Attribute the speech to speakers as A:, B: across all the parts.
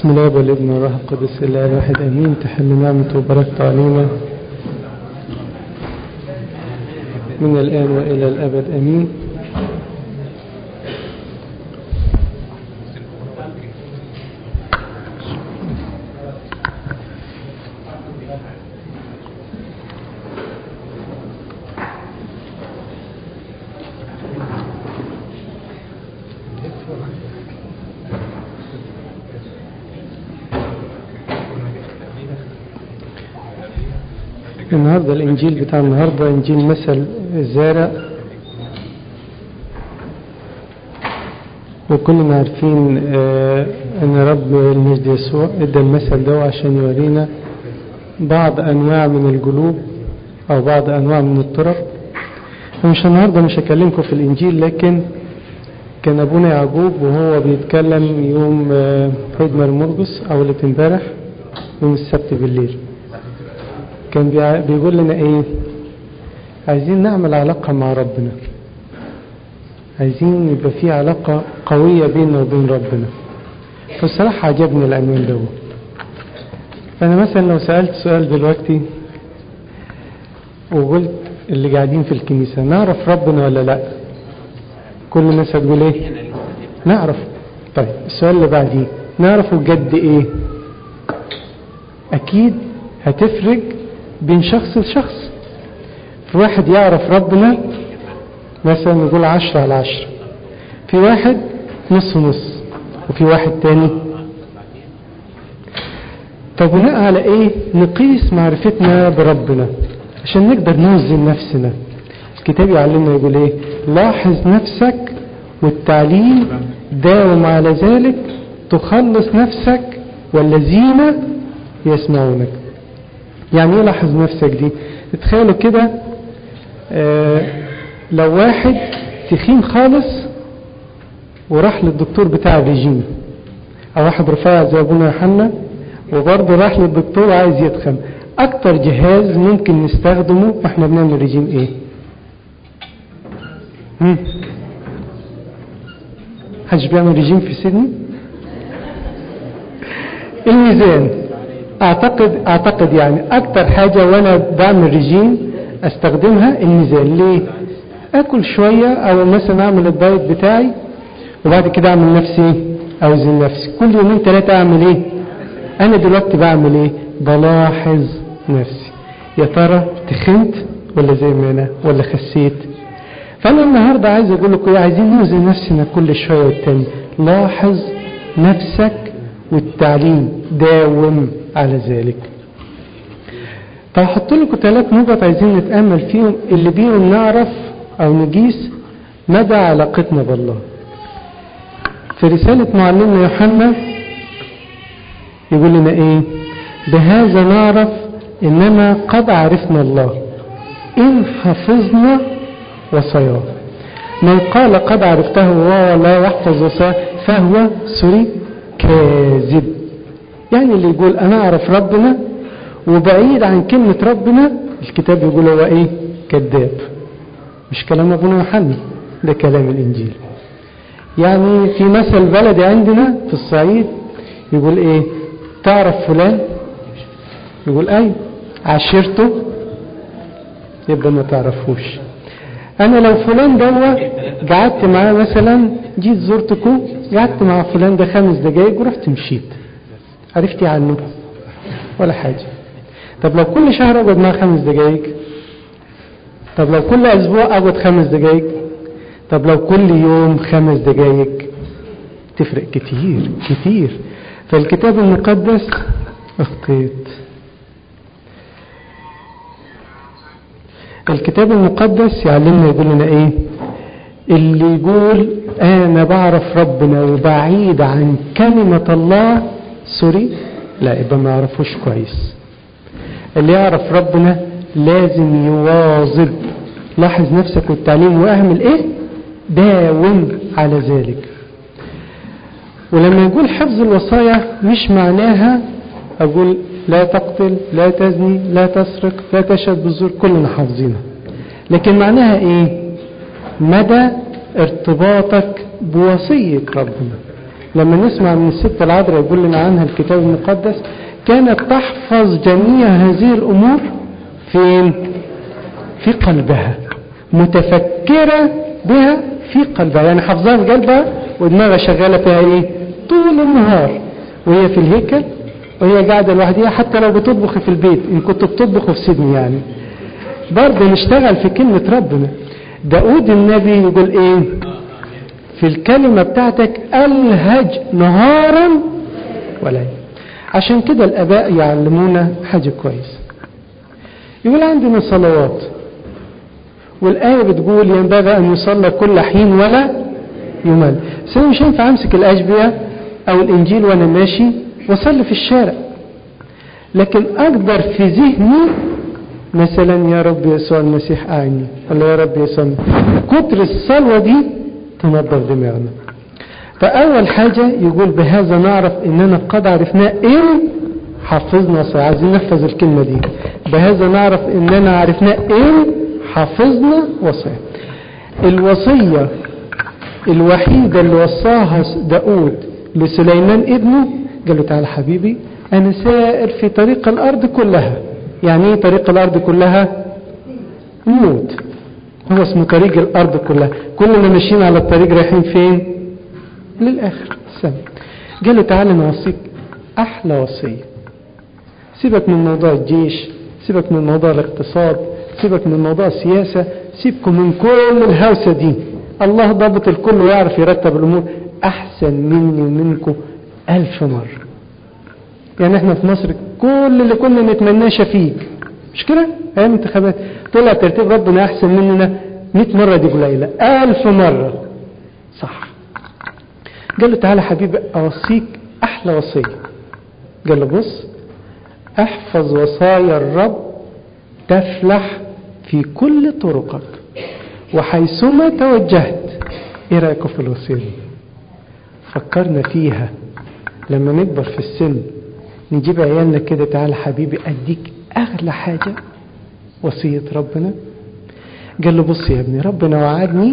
A: بسم الله والابن والروح القدس الاله الواحد امين تحل نعمته وبركته علينا من الان والى الابد امين النهارده الانجيل بتاع النهارده انجيل مثل الزارع وكلنا عارفين آه ان رب المجد يسوع ادى المثل ده عشان يورينا بعض انواع من القلوب او بعض انواع من الطرق فمش النهارده مش هكلمكم في الانجيل لكن كان ابونا يعقوب وهو بيتكلم يوم آه عيد مرمرقس او اللي امبارح يوم السبت بالليل كان بيقول لنا ايه عايزين نعمل علاقة مع ربنا عايزين يبقى في علاقة قوية بيننا وبين ربنا فالصراحة عجبني العنوان ده فأنا مثلا لو سألت سؤال دلوقتي وقلت اللي قاعدين في الكنيسة نعرف ربنا ولا لا كل الناس هتقول ايه نعرف طيب السؤال اللي بعديه نعرفه قد ايه اكيد هتفرق بين شخص لشخص في واحد يعرف ربنا مثلا نقول عشرة على عشرة في واحد نص نص وفي واحد تاني طب بناء على ايه نقيس معرفتنا بربنا عشان نقدر نوزن نفسنا الكتاب يعلمنا يقول ايه لاحظ نفسك والتعليم داوم على ذلك تخلص نفسك والذين يسمعونك يعني ايه لاحظ نفسك دي تخيلوا كده آه لو واحد تخين خالص وراح للدكتور بتاع الرجيم او واحد رفيع زي ابونا يوحنا وبرضه راح للدكتور وعايز يتخن اكتر جهاز ممكن نستخدمه واحنا بنعمل رجيم ايه هم؟ حدش بيعمل رجيم في سيدني الميزان اعتقد اعتقد يعني اكتر حاجة وانا بعمل رجيم استخدمها الميزان ليه اكل شوية او مثلا اعمل الدايت بتاعي وبعد كده اعمل نفسي اوزن نفسي كل يومين ثلاثة اعمل ايه انا دلوقتي بعمل ايه بلاحظ نفسي يا ترى تخنت ولا زي ما انا ولا خسيت فانا النهاردة عايز اقول لكم عايزين نوزن نفسنا كل شوية والتاني لاحظ نفسك والتعليم داوم على ذلك فهحط لكم ثلاث نقط عايزين نتأمل فيهم اللي بيهم نعرف أو نقيس مدى علاقتنا بالله في رسالة معلمنا يوحنا يقول لنا ايه بهذا نعرف اننا قد عرفنا الله ان حفظنا وصاياه من قال قد عرفته وهو لا يحفظ وصاياه فهو سوري كاذب يعني اللي يقول انا اعرف ربنا وبعيد عن كلمة ربنا الكتاب يقول هو ايه كذاب مش كلام ابونا يوحنا ده كلام الانجيل يعني في مثل بلدي عندنا في الصعيد يقول ايه تعرف فلان يقول اي عشرته يبقى ما تعرفوش انا لو فلان دوا قعدت معاه مثلا جيت زرتكم قعدت مع فلان ده خمس دقايق ورحت مشيت عرفتي عنه ولا حاجة طب لو كل شهر اقعد معاه خمس دقايق طب لو كل اسبوع اقعد خمس دقايق طب لو كل يوم خمس دقايق تفرق كتير كتير فالكتاب المقدس اخطيت الكتاب المقدس يعلمنا يقول لنا ايه اللي يقول انا بعرف ربنا وبعيد عن كلمة الله سوري لا يبقى ما يعرفوش كويس اللي يعرف ربنا لازم يواظب لاحظ نفسك والتعليم واعمل ايه داوم على ذلك ولما يقول حفظ الوصايا مش معناها اقول لا تقتل لا تزني لا تسرق لا تشهد بالزور كلنا حافظينها لكن معناها ايه مدى ارتباطك بوصية ربنا لما نسمع من الست العذراء يقول لنا عنها الكتاب المقدس كانت تحفظ جميع هذه الأمور فين في قلبها متفكرة بها في قلبها يعني حافظاها في قلبها ودماغها شغالة فيها ايه طول النهار وهي في الهيكل وهي قاعدة لوحدها حتى لو بتطبخ في البيت إن كنت بتطبخ في سيدني يعني برضه نشتغل في كلمة ربنا داود النبي يقول ايه في الكلمة بتاعتك ألهج نهارا وليلا عشان كده الآباء يعلمونا حاجة كويس يقول عندنا صلوات والآية بتقول ينبغي أن يصلى كل حين ولا يمل بس أنا مش هينفع أمسك الأشبية أو الإنجيل وأنا ماشي وأصلي في الشارع لكن أقدر في ذهني مثلا يا رب يسوع المسيح أعني ولا يا رب يسوع كتر الصلوة دي تنظف دماغنا فأول حاجة يقول بهذا نعرف إننا قد عرفنا إن حفظنا صحيح عايزين نحفظ الكلمة دي بهذا نعرف إننا عرفنا إن حفظنا وصية الوصية الوحيدة اللي وصاها داود لسليمان ابنه قال له تعالى حبيبي أنا سائر في طريق الأرض كلها يعني ايه طريق الأرض كلها موت هو اسمه طريق الأرض كلها كلنا ماشيين على الطريق رايحين فين للآخر السماء قال له تعالى نوصيك أحلى وصية سيبك من موضوع الجيش سيبك من موضوع الاقتصاد سيبك من موضوع السياسة سيبكم من كل الهوسة دي الله ضابط الكل ويعرف يرتب الأمور أحسن مني ومنكم ألف مرة يعني احنا في مصر كل اللي كنا نتمناه شفيق مش كده ايام انتخابات طلع ترتيب ربنا احسن مننا 100 مرة دي قليلة ألف مرة صح قال له تعالى حبيبي أوصيك أحلى وصية قال له بص احفظ وصايا الرب تفلح في كل طرقك وحيثما توجهت ايه رأيكم في الوصية دي فكرنا فيها لما نكبر في السن نجيب عيالنا كده تعالى حبيبي اديك اغلى حاجة وصية ربنا قال له بص يا ابني ربنا وعدني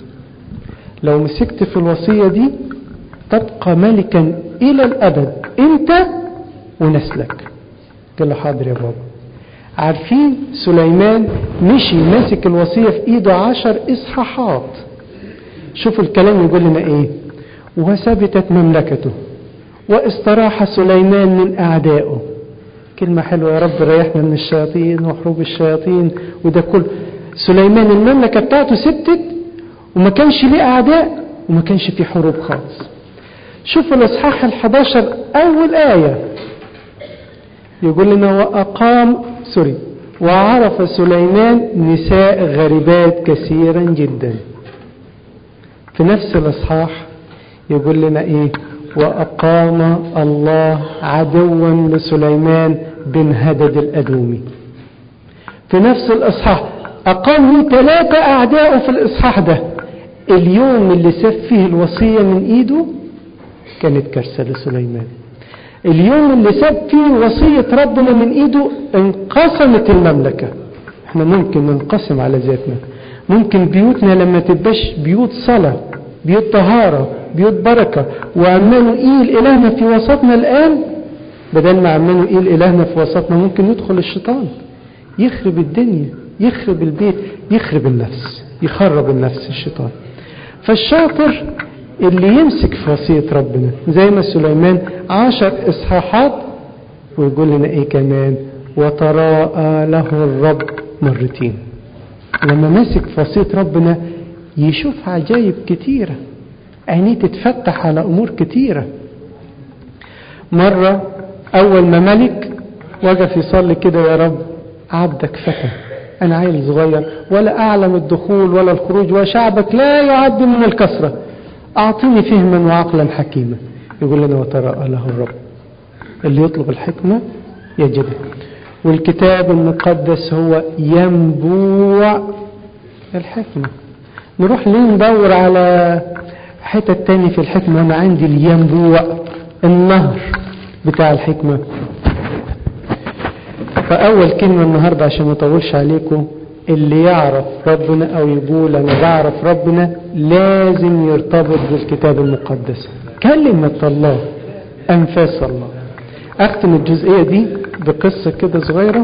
A: لو مسكت في الوصية دي تبقى ملكا الى الابد انت ونسلك قال له حاضر يا بابا عارفين سليمان مشي ماسك الوصية في ايده عشر اصحاحات شوفوا الكلام يقول لنا ايه وثبتت مملكته واستراح سليمان من اعدائه كلمة حلوة يا رب ريحنا من الشياطين وحروب الشياطين وده كله سليمان المملكة بتاعته ثبتت وما كانش ليه اعداء وما كانش فيه حروب خالص شوفوا الاصحاح ال11 اول آية يقول لنا وأقام سوري وعرف سليمان نساء غريبات كثيرا جدا في نفس الإصحاح يقول لنا إيه وأقام الله عدوا لسليمان بن هدد الأدومي في نفس الإصحاح أقام له ثلاثة أعداء في الإصحاح ده اليوم اللي ساب فيه الوصية من إيده كانت كارثة لسليمان اليوم اللي ساب فيه وصية ربنا من ايده انقسمت المملكة احنا ممكن ننقسم على ذاتنا ممكن بيوتنا لما تبقاش بيوت صلاة بيوت طهارة بيوت بركة وعمانو ايل الهنا في وسطنا الان بدل ما عمانو ايل الهنا في وسطنا ممكن يدخل الشيطان يخرب الدنيا يخرب البيت يخرب النفس يخرب النفس الشيطان فالشاطر اللي يمسك في وصية ربنا زي ما سليمان عشر إصحاحات ويقول لنا إيه كمان وتراءى له الرب مرتين لما مسك في وصية ربنا يشوف عجائب كتيرة عينيه تتفتح على أمور كتيرة مرة أول ما ملك وقف يصلي كده يا رب عبدك فتى أنا عيل صغير ولا أعلم الدخول ولا الخروج وشعبك لا يعد من الكسرة أعطني فهما وعقلا حكيما يقول لنا وتراءى له الرب اللي يطلب الحكمة يجدها والكتاب المقدس هو ينبوع الحكمة نروح ليه ندور على حتة تاني في الحكمة أنا عندي الينبوع النهر بتاع الحكمة فأول كلمة النهاردة عشان ما اطولش عليكم اللي يعرف ربنا او يقول انا بعرف ربنا لازم يرتبط بالكتاب المقدس كلمة الله أنفاس الله أختم الجزئية دي بقصة كده صغيرة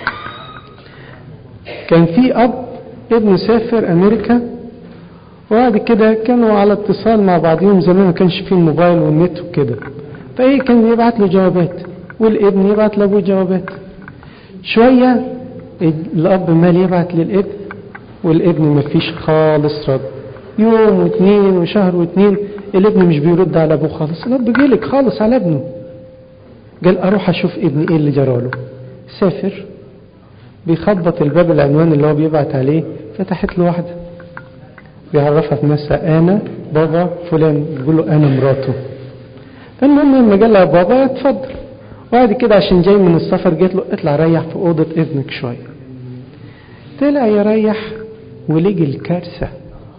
A: كان في أب ابنه سافر أمريكا وبعد كده كانوا على اتصال مع بعضهم زمان ما كانش فيه الموبايل والنت وكده فايه كان يبعت له جوابات والابن يبعت لابوه جوابات شوية الأب مال يبعت للابن والابن ما فيش خالص رد يوم واثنين وشهر واثنين الابن مش بيرد على ابوه خالص الاب جيلك خالص على ابنه قال اروح اشوف ابني ايه اللي جراله سافر بيخبط الباب العنوان اللي هو بيبعت عليه فتحت له واحده بيعرفها في نفسها انا بابا فلان بيقول له انا مراته فالمهم لما قال لها بابا اتفضل وبعد كده عشان جاي من السفر جت له اطلع ريح في اوضه ابنك شويه طلع يريح ولقي الكارثه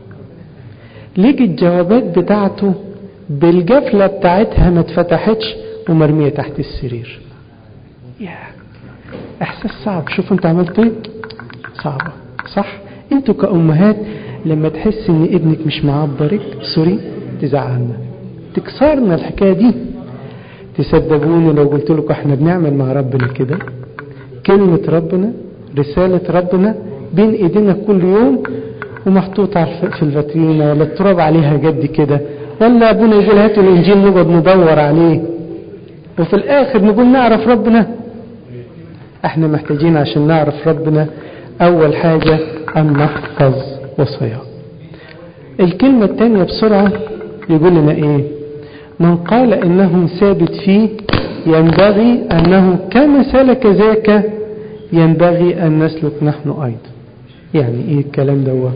A: لقي الجوابات بتاعته بالجفله بتاعتها ما اتفتحتش ومرميه تحت السرير يا احساس صعب شوفوا انت عملت ايه صعبه صح انتوا كامهات لما تحس ان ابنك مش معبرك سوري تزعلنا تكسرنا الحكايه دي تصدقوني لو قلت لكم احنا بنعمل مع ربنا كده كلمة ربنا رسالة ربنا بين ايدينا كل يوم ومحطوطة في الفاترينا ولا التراب عليها جد كده ولا ابونا يقول هاتوا الانجيل نقعد ندور عليه وفي الاخر نقول نعرف ربنا احنا محتاجين عشان نعرف ربنا اول حاجة ان نحفظ وصاياه الكلمة الثانية بسرعة يقول لنا ايه من قال انه ثابت فيه ينبغي انه كما سلك ذاك ينبغي ان نسلك نحن ايضا يعني ايه الكلام ده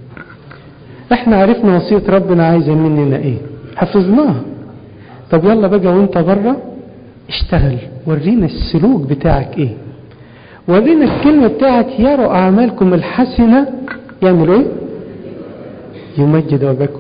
A: احنا عرفنا وصية ربنا عايزة مننا ايه حفظناها طب يلا بقى وانت بره اشتغل ورينا السلوك بتاعك ايه ورينا الكلمة بتاعت يروا اعمالكم الحسنة يعملوا ايه يمجد وجهكم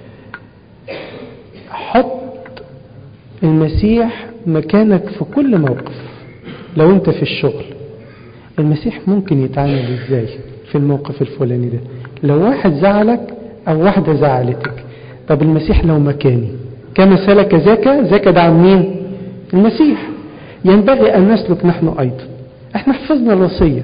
A: حط المسيح مكانك في كل موقف لو انت في الشغل المسيح ممكن يتعامل ازاي في الموقف الفلاني ده لو واحد زعلك او واحدة زعلتك طب المسيح لو مكاني كما سلك ذاك ذاك ده عن مين المسيح ينبغي ان نسلك نحن ايضا احنا حفظنا الوصية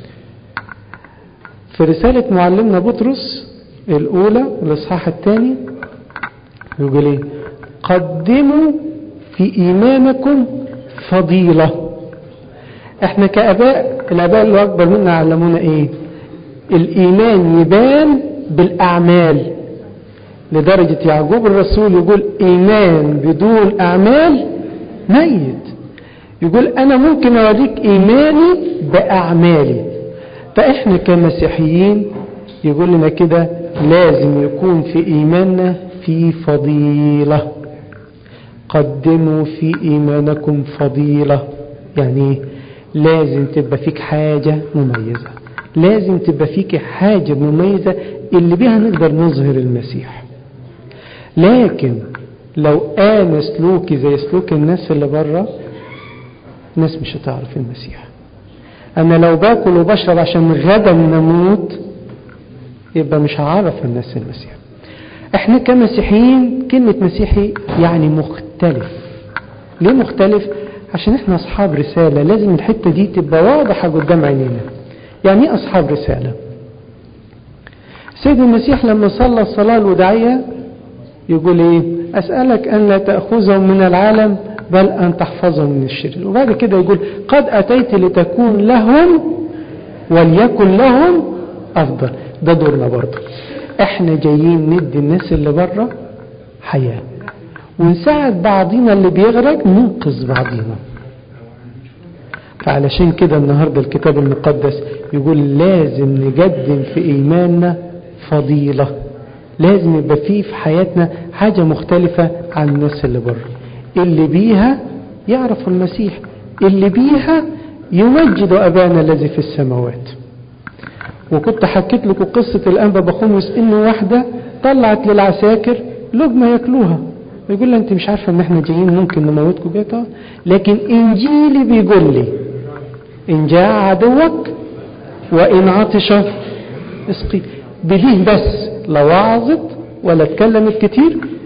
A: في رسالة معلمنا بطرس الاولى الاصحاح الثاني يقول ايه قدموا في ايمانكم فضيلة احنا كاباء الاباء اللي اكبر منا علمونا ايه الايمان يبان بالاعمال لدرجة يعقوب الرسول يقول ايمان بدون اعمال ميت يقول انا ممكن اوريك ايماني باعمالي فاحنا كمسيحيين يقول لنا كده لازم يكون في ايماننا في فضيلة قدموا في ايمانكم فضيلة يعني لازم تبقى فيك حاجة مميزة لازم تبقى فيك حاجة مميزة اللي بيها نقدر نظهر المسيح لكن لو انا سلوكي زي سلوك الناس اللي بره الناس مش هتعرف المسيح انا لو باكل وبشرب عشان غدا نموت يبقى مش هعرف الناس المسيح احنا كمسيحيين كلمة مسيحي يعني مختلف ليه مختلف عشان احنا اصحاب رسالة لازم الحتة دي تبقى واضحة قدام عينينا يعني ايه اصحاب رسالة سيد المسيح لما صلى الصلاة الوداعية يقول ايه اسألك ان لا تأخذهم من العالم بل ان تحفظهم من الشرير وبعد كده يقول قد اتيت لتكون لهم وليكن لهم افضل ده دورنا برضه احنا جايين ندي الناس اللي بره حياة ونساعد بعضينا اللي بيغرق ننقذ بعضينا فعلشان كده النهاردة الكتاب المقدس يقول لازم نقدم في إيماننا فضيلة لازم يبقى فيه في حياتنا حاجة مختلفة عن الناس اللي بره اللي بيها يعرفوا المسيح اللي بيها يمجد أبانا الذي في السماوات وكنت حكيت لكم قصة الأنبا بخمس إنه واحدة طلعت للعساكر لقمة ياكلوها يقول لها أنت مش عارفة إن إحنا جايين ممكن نموتكم بيتها لكن إنجيلي بيقول لي إن جاء عدوك وإن عطش اسقي بليه بس لا وعظت ولا اتكلمت كتير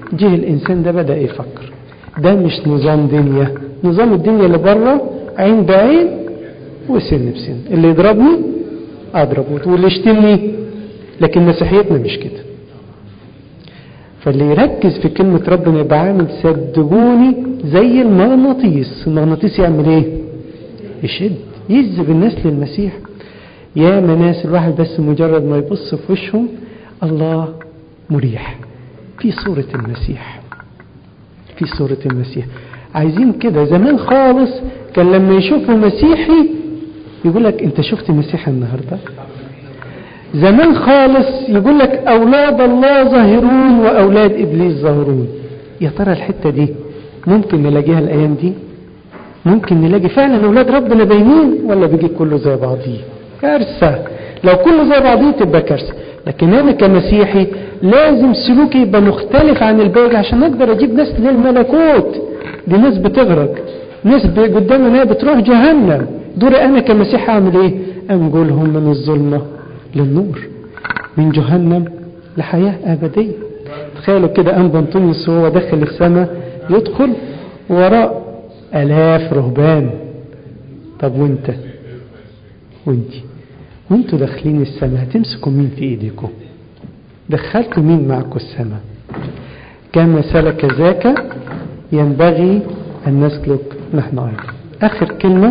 A: جه الإنسان ده بدأ يفكر ده مش نظام دنيا نظام الدنيا اللي بره عين بعين وسن بسن اللي يضربني أضربه واللي يشتمني لكن مسيحيتنا مش كده فاللي يركز في كلمة ربنا يبقى عامل صدقوني زي المغناطيس المغناطيس يعمل ايه يشد يجذب الناس للمسيح يا ناس الواحد بس مجرد ما يبص في وشهم الله مريح في صورة المسيح في صورة المسيح عايزين كده زمان خالص كان لما يشوفوا مسيحي يقول لك انت شفت مسيح النهاردة زمان خالص يقول لك أولاد الله ظاهرون وأولاد إبليس ظاهرون يا ترى الحتة دي ممكن نلاقيها الأيام دي ممكن نلاقي فعلا أولاد ربنا باينين ولا بيجي كله زي بعضيه كارثة لو كله زي بعضيه تبقى كارثة لكن أنا كمسيحي لازم سلوكي يبقى مختلف عن الباقي عشان أقدر أجيب ناس للملكوت دي ناس بتغرق ناس قدامنا بتروح جهنم دوري أنا كمسيحي أعمل إيه أنقلهم من الظلمة للنور من جهنم لحياة أبدية تخيلوا كده أنبا أنطونيوس وهو داخل السماء يدخل وراء ألاف رهبان طب وانت وانت وانتوا داخلين السماء هتمسكوا مين في ايديكم دخلتوا مين معكم السماء كما سلك ذاك ينبغي أن نسلك نحن أيضا آخر كلمة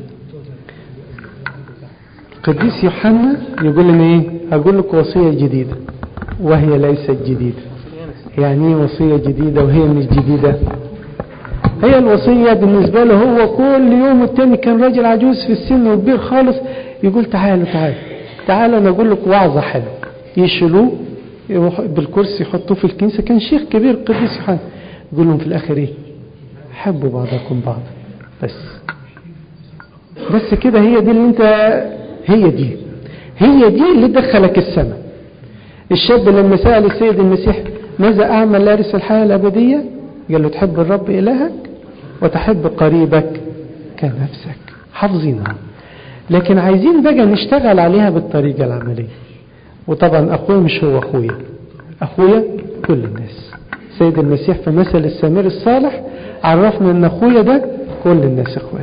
A: القديس يوحنا يقول لنا ايه هقول لك وصية جديدة وهي ليست جديدة يعني ايه وصية جديدة وهي مش جديدة هي الوصية بالنسبة له هو كل يوم التاني كان راجل عجوز في السن وكبير خالص يقول تعالوا تعالوا تعالوا انا اقول لك وعظة حلوة يشيلوه يروح بالكرسي يحطوه في الكنيسة كان شيخ كبير القديس يوحنا يقول لهم في الاخر ايه حبوا بعضكم بعض بس بس كده هي دي اللي انت هي دي هي دي اللي دخلك السماء الشاب لما سأل السيد المسيح ماذا أعمل لارث الحياة الأبدية قال له تحب الرب إلهك وتحب قريبك كنفسك حافظينها لكن عايزين بقى نشتغل عليها بالطريقة العملية وطبعا أخويا مش هو أخويا أخويا كل الناس سيد المسيح في مثل السمير الصالح عرفنا أن أخويا ده كل الناس أخوات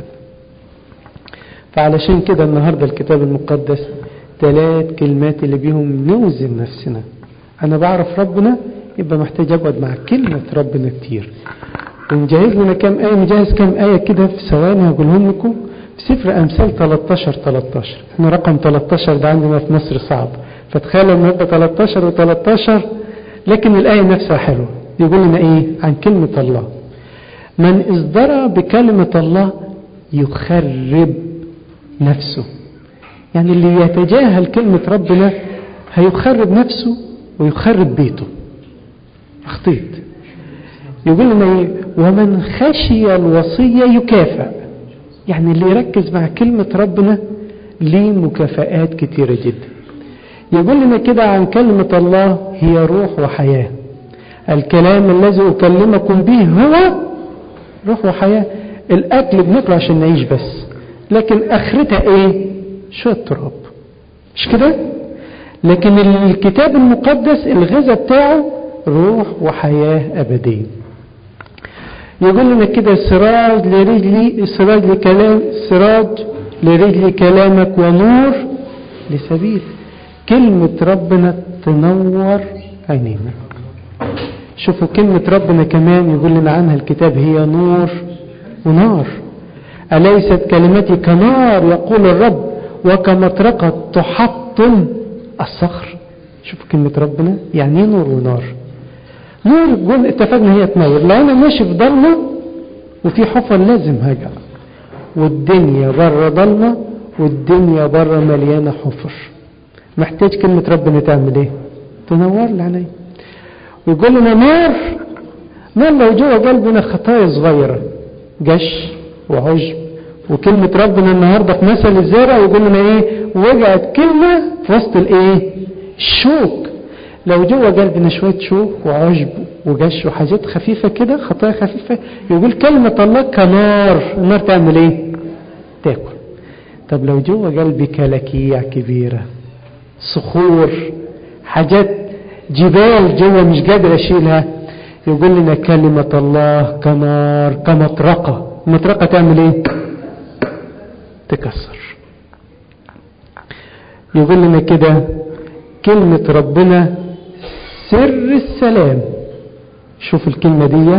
A: فعلشان كده النهاردة الكتاب المقدس ثلاث كلمات اللي بيهم نوزن نفسنا أنا بعرف ربنا يبقى محتاج أقعد مع كلمة ربنا كتير ونجهز لنا كام آية نجهز كام آية كده في ثواني هقولهم لكم في سفر أمثال 13 13 احنا رقم 13 ده عندنا في مصر صعب فتخيلوا النهارده 13 و13 لكن الآية نفسها حلوة يقول لنا إيه عن كلمة الله من ازدرى بكلمة الله يخرب نفسه يعني اللي يتجاهل كلمة ربنا هيخرب نفسه ويخرب بيته اخطيت يقول لنا ايه ومن خشي الوصية يكافئ يعني اللي يركز مع كلمة ربنا ليه مكافآت كتيرة جدا يقول لنا كده عن كلمة الله هي روح وحياة الكلام الذي أكلمكم به هو روح وحياة الأكل بناكله عشان نعيش بس لكن اخرتها ايه شوية تراب مش كده لكن الكتاب المقدس الغذاء بتاعه روح وحياة أبدية يقول لنا كده سراج لرجلي سراج لكلام سراج لرجلي كلامك ونور لسبيل كلمة ربنا تنور عينينا شوفوا كلمة ربنا كمان يقول لنا عنها الكتاب هي نور ونار أليست كلمتي كنار يقول الرب وكمطرقة تحطم الصخر شوفوا كلمة ربنا يعني ايه نور ونار نور قول اتفقنا هي تنور لو انا ماشي في ضلمة وفي حفر لازم هجع والدنيا بره ضلمة والدنيا بره مليانة حفر محتاج كلمة ربنا تعمل ايه تنور لي عليا ويقول لنا نار نار لو جوه قلبنا خطايا صغيرة جش وعجب وكلمة ربنا النهاردة في مثل الزارع يقول لنا ايه وجعت كلمة في وسط الايه الشوك لو جوه قلبنا شوية شوك وعجب وجش وحاجات خفيفة كده خطايا خفيفة يقول كلمة الله كنار النار تعمل ايه تاكل طب لو جوه قلبي كلاكيع كبيرة صخور حاجات جبال جوه مش قادر اشيلها يقول لنا كلمة الله كنار كمطرقة المطرقة تعمل ايه تكسر يقول لنا كده كلمة ربنا سر السلام شوف الكلمة دي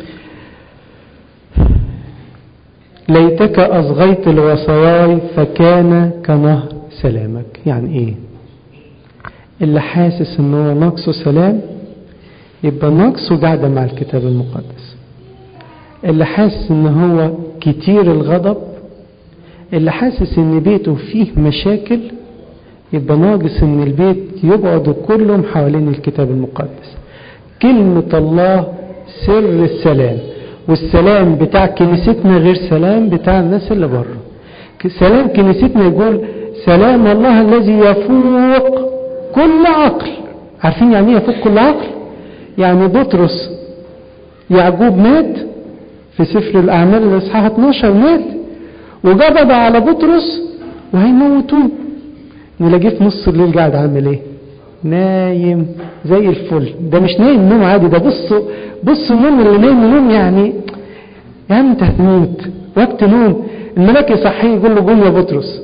A: ليتك أصغيت الوصاياي فكان كنهر سلامك يعني ايه اللي حاسس ان هو ناقصه سلام يبقى ناقصه قاعدة مع الكتاب المقدس اللي حاسس ان هو كتير الغضب اللي حاسس ان بيته فيه مشاكل يبقى ناقص ان البيت يقعدوا كلهم حوالين الكتاب المقدس كلمة الله سر السلام والسلام بتاع كنيستنا غير سلام بتاع الناس اللي بره سلام كنيستنا يقول سلام الله الذي يفوق كل عقل عارفين يعني ايه يفوق كل عقل يعني بطرس يعقوب مات في سفر الاعمال الاصحاح 12 مات وقبض على بطرس وهيموتوه نلاقيه في نص الليل قاعد عامل ايه نايم زي الفل ده مش نايم نوم عادي ده بصوا بصوا النوم اللي نايم نوم يعني يا عم انت هتموت وقت نوم الملاك يصحيه يقول له قوم يا بطرس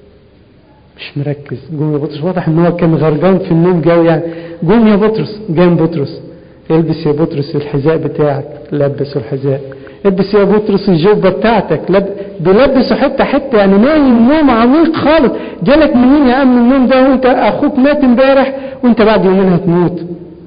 A: مش مركز قوم يا بطرس واضح ان هو كان غرقان في النوم جو يعني قوم يا بطرس قام بطرس البس يا بطرس الحذاء بتاعك لبسه الحذاء البس يا بطرس الجوبه بتاعتك لب... بيلبسه حته حته يعني نايم نوم عميق خالص جالك منين يا عم النوم ده وانت اخوك مات امبارح وانت بعد يومين هتموت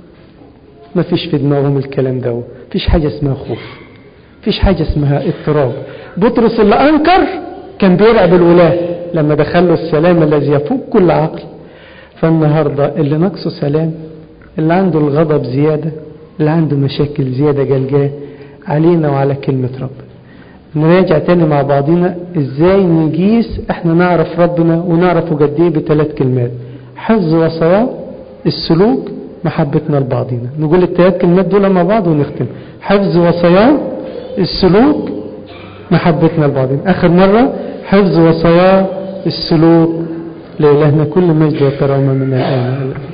A: مفيش في دماغهم الكلام ده مفيش حاجه اسمها خوف مفيش حاجه اسمها اضطراب بطرس اللي انكر كان بيرعب الولاه لما دخله السلام الذي يفوق كل عقل فالنهارده اللي ناقصه سلام اللي عنده الغضب زياده اللي عنده مشاكل زياده جلجاه علينا وعلى كلمة ربنا نراجع تاني مع بعضنا ازاي نجيس احنا نعرف ربنا ونعرفه قد ايه بثلاث كلمات حفظ وصاياه السلوك محبتنا لبعضنا نقول الثلاث كلمات دول مع بعض ونختم حفظ وصاياه السلوك محبتنا لبعضنا اخر مرة حفظ وصاياه السلوك لإلهنا كل مجد وكرامة من الآن